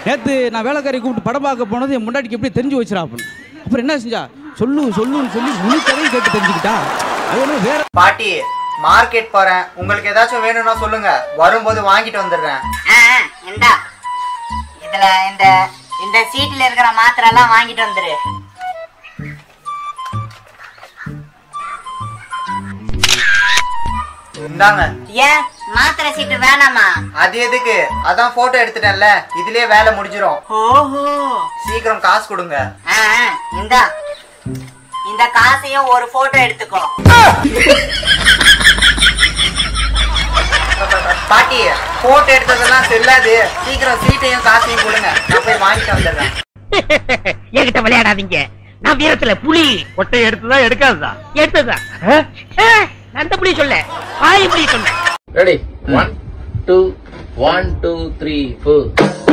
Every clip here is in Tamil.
நேற்று நான் வேலைக்காரி கூப்பிட்டு படம் பார்க்க போனது என் முன்னாடிக்கு எப்படி தெரிஞ்சு வச்சிரா அப்படின்னு அப்புறம் என்ன செஞ்சா சொல்லு சொல்லுன்னு சொல்லி முழு கதையும் கேட்டு தெரிஞ்சுக்கிட்டா அது ஒன்றும் வேற பாட்டி மார்க்கெட் போறேன் உங்களுக்கு ஏதாச்சும் வேணும்னா சொல்லுங்க வரும்போது வாங்கிட்டு வந்துடுறேன் ஆ, ஆ, இந்தா இதுல இந்த இந்த சீட்ல இருக்கிற மாத்திரை எல்லாம் வாங்கிட்டு வந்துரு இந்தாங்க ஏன் மாத்திரை சீட்டு வேணாமா அது எதுக்கு அதான் போட்டோ எடுத்துட்டேன்ல இதுலயே வேலை முடிஞ்சிரும் ஓஹோ சீக்கிரம் காசு கொடுங்க ஆ, ஆ, இந்தா இந்த காசையும் ஒரு போட்டோ எடுத்துக்கோ பாட்டி போட்டோ எடுத்ததெல்லாம் செல்லாது சீக்கிரம் சீட்டையும் காசையும் கொடுங்க நான் போய் வாங்கிட்டு வந்துடுறேன் என்கிட்ட விளையாடாதீங்க நான் வீரத்துல புலி கொட்டை எடுத்ததா எடுக்காததா எடுத்ததா அந்த புலி சொல்ல ஆய் புலி சொன்னேன் ready one two one two three four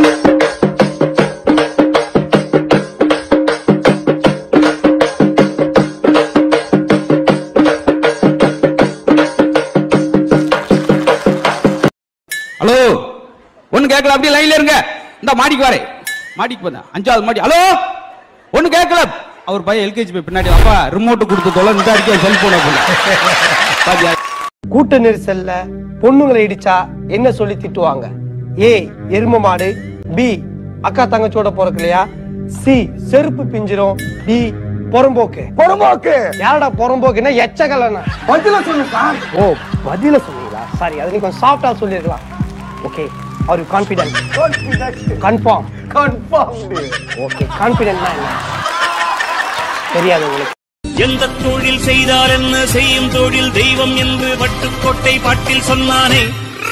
hello ஒண்ணு கேட்கல அப்படியே லைன்ல இருங்க இந்த மாடிக்கு வரேன் மாடிக்கு போனேன் அஞ்சாவது மாடி ஹலோ ஒண்ணு கேட்கல அவர் பையன் எல்கேஜி போய் பின்னாடி அப்பா ரிமோட் கொடுத்து தொலை இந்த அடிக்க செல்போன் பாத்தியா கூட்ட நெரிசல்ல பொண்ணுங்களை இடிச்சா என்ன சொல்லி திட்டுவாங்க ஏ எரும மாடு பி அக்கா தங்கச்சோட பிறக்கலையா சி செருப்பு பிஞ்சிரும் டி புறம்போக்கு புறம்போக்கு யாரடா புறம்போக்குன்னா எச்சகலனா பதில சொல்லு சார் ஓ பதில சொன்னீங்களா சாரி அது நீ கொஞ்சம் சாஃப்டா சொல்லிருக்கலாம் okay are you confident confirm confirm okay கான்ஃபிடென்ட்னா என்ன தெரியாது உங்களுக்கு எந்த தொழில் செய்தால் என்ன செய்யும் தொழில் தெய்வம் என்று வட்டுக்கோட்டை பாட்டில் சொன்னானே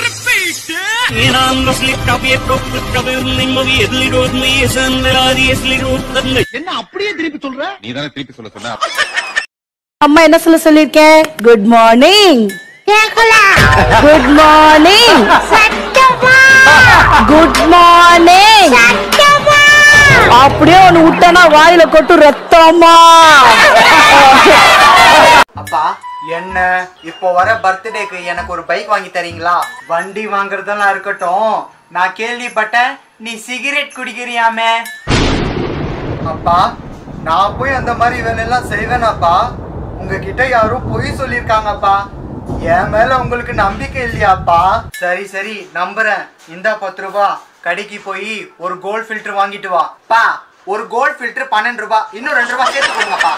நான் கவிய தொப்பு கவிர் நிம்மதி எதிலிரோத் மெய்ய சந்தராதி எஸ்லிரோத் தந்தை என்ன அப்படியே திருப்பி சொல்ற நீ தானே திருப்பி சொல்ல சொன்ன அம்மா என்ன சொல்ல சொல்லிருக்கேன் good morning good morning good morning அப்படியே ஒண்ணு விட்டனா வாயில கொட்டு ரத்தமா அப்பா என்ன இப்போ வர பர்த்டேக்கு எனக்கு ஒரு பைக் வாங்கி தரீங்களா வண்டி வாங்குறதெல்லாம் இருக்கட்டும் நான் கேள்விப்பட்டேன் நீ சிகரெட் குடிக்கிறியாமே அப்பா நான் போய் அந்த மாதிரி வேலையெல்லாம் செய்வேனாப்பா உங்ககிட்ட யாரும் பொய் சொல்லியிருக்காங்கப்பா என் மேல உங்களுக்கு நம்பிக்கை இல்லையாப்பா சரி சரி நம்புறேன் இந்த பத்து ரூபா கடைக்கு போய் ஒரு கோல்ட் ஃபில்டர் வாங்கிட்டு வா பா ஒரு கோல்ட் ஃபில்டர் பன்னெண்டு ரூபாய் இன்னும் ரெண்டு ரூபாய் சேர்த்து கொடுங்கப்பா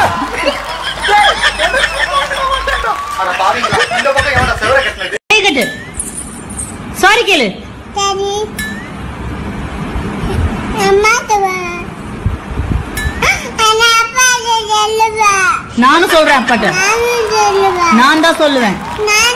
அட பாவிங்களா இந்த பக்கம் எவன செவர கட்டினது சாரி கேளு நானும் சொல்றேன் அப்பாட்ட நான் தான் சொல்லுவேன்